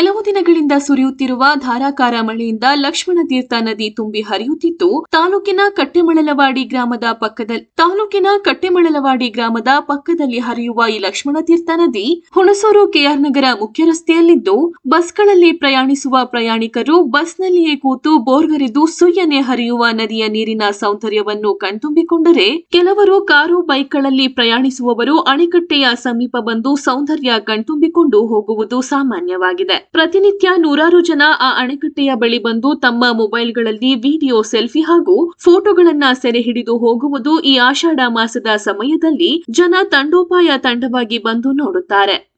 ಕೆಲವು ದಿನಗಳಿಂದ ಸುರಿಯುತ್ತಿರುವ ಧಾರಾಕಾರ ಮಳೆಯಿಂದ ಲಕ್ಷ್ಮಣ ತೀರ್ಥ ನದಿ ತುಂಬಿ ಹರಿಯುತ್ತಿದ್ದು ತಾಲೂಕಿನ ಕಟ್ಟೆಮಳಲವಾಡಿ ಗ್ರಾಮದ ಪಕ್ಕದಲ್ಲಿ ತಾಲೂಕಿನ ಕಟ್ಟೆಮಳಲವಾಡಿ ಗ್ರಾಮದ ಪಕ್ಕದಲ್ಲಿ ಹರಿಯುವ ಈ ಲಕ್ಷ್ಮಣ ತೀರ್ಥ ನದಿ ಹುಣಸೂರು ಕೆಆರ್ ನಗರ ಮುಖ್ಯ ರಸ್ತೆಯಲ್ಲಿದ್ದು ಬಸ್ಗಳಲ್ಲಿ ಪ್ರಯಾಣಿಸುವ ಪ್ರಯಾಣಿಕರು ಬಸ್ನಲ್ಲಿಯೇ ಕೂತು ಬೋರ್ಗರೆದು ಸುಯ್ಯನೆ ಹರಿಯುವ ನದಿಯ ನೀರಿನ ಸೌಂದರ್ಯವನ್ನು ಕಣ್ತುಂಬಿಕೊಂಡರೆ ಕೆಲವರು ಕಾರು ಬೈಕ್ಗಳಲ್ಲಿ ಪ್ರಯಾಣಿಸುವವರು ಅಣೆಕಟ್ಟೆಯ ಸಮೀಪ ಬಂದು ಸೌಂದರ್ಯ ಕಣ್ತುಂಬಿಕೊಂಡು ಹೋಗುವುದು ಸಾಮಾನ್ಯವಾಗಿದೆ ಪ್ರತಿನಿತ್ಯ ನೂರಾರು ಜನ ಆ ಅಣೆಕಟ್ಟೆಯ ಬಳಿ ಬಂದು ತಮ್ಮ ಮೊಬೈಲ್ಗಳಲ್ಲಿ ವಿಡಿಯೋ ಸೆಲ್ಫಿ ಹಾಗೂ ಫೋಟೋಗಳನ್ನ ಸೆರೆ ಹಿಡಿದು ಹೋಗುವುದು ಈ ಆಷಾಢ ಮಾಸದ ಸಮಯದಲ್ಲಿ ಜನ ತಂಡೋಪಾಯ ತಂಡವಾಗಿ ಬಂದು ನೋಡುತ್ತಾರೆ